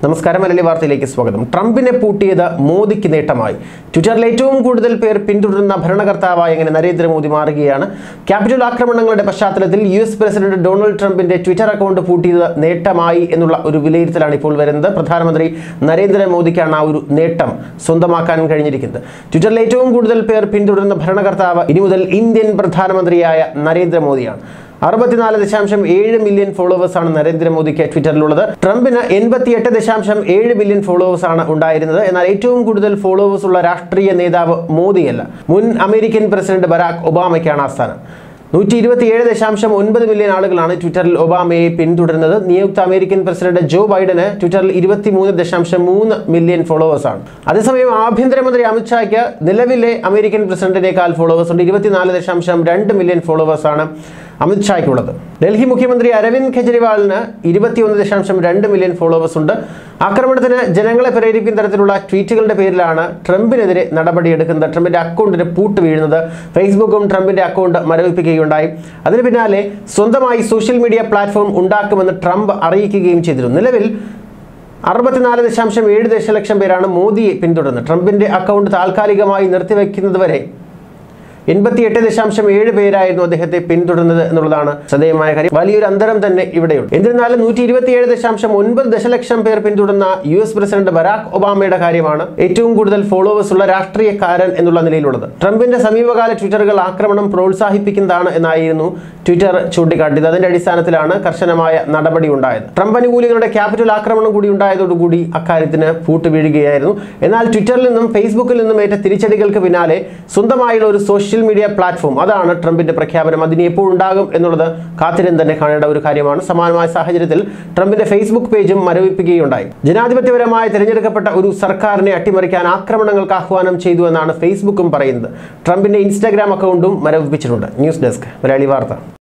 നമസ്കാരം മലയാളി വാർത്തയിലേക്ക് സ്വാഗതം ട്രംപിനെ പൂട്ടിയത് മോദിക്ക് നേട്ടമായി ട്വിറ്ററിൽ ഏറ്റവും കൂടുതൽ പേർ പിന്തുടരുന്ന ഭരണകർത്താവായി അങ്ങനെ നരേന്ദ്രമോദി മാറുകയാണ് ക്യാപിറ്റൽ ആക്രമണങ്ങളുടെ പശ്ചാത്തലത്തിൽ യു എസ് പ്രസിഡന്റ് ഡൊണാൾഡ് ട്രംപിന്റെ ട്വിറ്റർ അക്കൗണ്ട് പൂട്ടിയത് നേട്ടമായി എന്നുള്ള ഒരു വിലയിരുത്തലാണ് ഇപ്പോൾ വരുന്നത് പ്രധാനമന്ത്രി നരേന്ദ്രമോദിക്കാണ് ആ ഒരു നേട്ടം സ്വന്തമാക്കാൻ കഴിഞ്ഞിരിക്കുന്നത് ട്വിറ്ററിൽ ഏറ്റവും കൂടുതൽ പേർ പിന്തുടരുന്ന ഭരണകർത്താവ് ഇനി മുതൽ ഇന്ത്യൻ പ്രധാനമന്ത്രിയായ നരേന്ദ്രമോദിയാണ് അറുപത്തിനാല് ദശാംശം ഏഴ് മില്യൺ ഫോളോവേഴ്സ് ആണ് നരേന്ദ്രമോദിക്ക് ട്വിറ്ററിലുള്ളത് ട്രംപിന് എൺപത്തിയെട്ട് ദശാംശം ഏഴ് മില്യൺ ഫോളോവേഴ്സ് ആണ് ഉണ്ടായിരുന്നത് എന്നാൽ ഏറ്റവും കൂടുതൽ ഫോളോവേഴ്സ് ഉള്ള രാഷ്ട്രീയ നേതാവ് മോദിയല്ല മുൻ അമേരിക്കൻ പ്രസിഡന്റ് ബരാക് ഒബാമയ്ക്കാണ് ആ സ്ഥാനം നൂറ്റി ഇരുപത്തിയേഴ് ദശാംശം ഒൻപത് മില്യൺ ആളുകളാണ് ട്വിറ്ററിൽ ഒബാമയെ പിന്തുടരുന്നത് നിയുക്ത അമേരിക്കൻ പ്രസിഡന്റ് ജോ ബൈഡന് ട്വിറ്ററിൽ ഇരുപത്തിമൂന്ന് ദശാംശം മൂന്ന് മില്യൺ ഫോളോവേഴ്സ് ആണ് അതേസമയം ആഭ്യന്തരമന്ത്രി അമിത്ഷായ്ക്ക് നിലവിലെ അമേരിക്കൻ പ്രസിഡന്റിനേക്കാൾ ഫോളോവേഴ്സ് ഉണ്ട് ഇരുപത്തിനാല് ദശാംശം രണ്ട് മില്യൺ ഫോളോവേഴ്സ് ആണ് അമിത്ഷായ്ക്കുള്ളത് ഡൽഹി മുഖ്യമന്ത്രി അരവിന്ദ് കെജ്രിവാളിന് ഇരുപത്തിയൊന്ന് ദശാംശം രണ്ട് മില്യൺ ഫോളോവേഴ്സ് ഉണ്ട് ആക്രമണത്തിന് ജനങ്ങളെ പ്രേരിപ്പിക്കുന്ന തരത്തിലുള്ള ട്വീറ്റുകളുടെ പേരിലാണ് ട്രംപിനെതിരെ നടപടിയെടുക്കുന്നത് ട്രംപിന്റെ അക്കൗണ്ടിന് പൂട്ട് വീഴുന്നത് ഫേസ്ബുക്കും ട്രംപിന്റെ അക്കൗണ്ട് മരവിപ്പിക്കുകയുണ്ടായി അതിന് പിന്നാലെ സ്വന്തമായി സോഷ്യൽ മീഡിയ പ്ലാറ്റ്ഫോം ഉണ്ടാക്കുമെന്ന് ട്രംപ് അറിയിക്കുകയും ചെയ്തിരുന്നു നിലവിൽ അറുപത്തിനാല് ദശാംശം ഏഴ് ദശലക്ഷം പേരാണ് മോദിയെ പിന്തുടരുന്നത് ട്രംപിന്റെ അക്കൗണ്ട് താൽക്കാലികമായി നിർത്തിവെക്കുന്നതുവരെ എൺപത്തിയെട്ട് ദശാംശം ഏഴ് പേരായിരുന്നു അദ്ദേഹത്തെ പിന്തുടർന്നത് എന്നുള്ളതാണ് ശ്രദ്ധേയമായ കാര്യം വലിയൊരു അന്തരം തന്നെ ഇവിടെയുണ്ട് എന്നിരുന്നാലും നൂറ്റി ഇരുപത്തിയേഴ് ദശാംശം ഒൻപത് ദശലക്ഷം പേർ പിന്തുടർന്ന യു എസ് പ്രസിഡന്റ് ബരാക് ഒബാമയുടെ കാര്യമാണ് ഏറ്റവും കൂടുതൽ ഫോളോവേഴ്സ് ഉള്ള രാഷ്ട്രീയക്കാരൻ എന്നുള്ള നിലയിലുള്ളത് ട്രംപിന്റെ സമീപകാല ട്വിറ്ററുകൾ ആക്രമണം പ്രോത്സാഹിപ്പിക്കുന്നതാണ് എന്നായിരുന്നു ട്വിറ്റർ ചൂണ്ടിക്കാട്ടിയത് അതിന്റെ അടിസ്ഥാനത്തിലാണ് കർശനമായ നടപടി ഉണ്ടായത് ട്രംപ് അനുകൂലികളുടെ ക്യാപിറ്റൽ ആക്രമണം കൂടി ഉണ്ടായതോടുകൂടി അക്കാര്യത്തിന് പൂട്ട് വീഴുകയായിരുന്നു എന്നാൽ ട്വിറ്ററിൽ നിന്നും ഫേസ്ബുക്കിൽ നിന്നും ഏറ്റ തിരിച്ചടികൾക്ക് പിന്നാലെ സ്വന്തമായുള്ള ഒരു സോഷ്യൽ മീഡിയ പ്ലാറ്റ്ഫോം അതാണ് ട്രംപിന്റെ പ്രഖ്യാപനം അതിന് എപ്പോൾ ഉണ്ടാകും എന്നുള്ളത് കാത്തിരുന്ന് തന്നെ കാണേണ്ട ഒരു കാര്യമാണ് സമാനമായ സാഹചര്യത്തിൽ ട്രംപിന്റെ ഫേസ്ബുക്ക് പേജും മരവിപ്പിക്കുകയുണ്ടായി ജനാധിപത്യപരമായി തിരഞ്ഞെടുക്കപ്പെട്ട ഒരു സർക്കാരിനെ അട്ടിമറിക്കാൻ ആക്രമണങ്ങൾക്ക് ആഹ്വാനം ചെയ്തു എന്നാണ് ഫേസ്ബുക്കും പറയുന്നത് ട്രംപിന്റെ ഇൻസ്റ്റാഗ്രാം അക്കൗണ്ടും മരവിപ്പിച്ചിട്ടുണ്ട് ന്യൂസ് ഡെസ്ക് മലയാളി വാർത്ത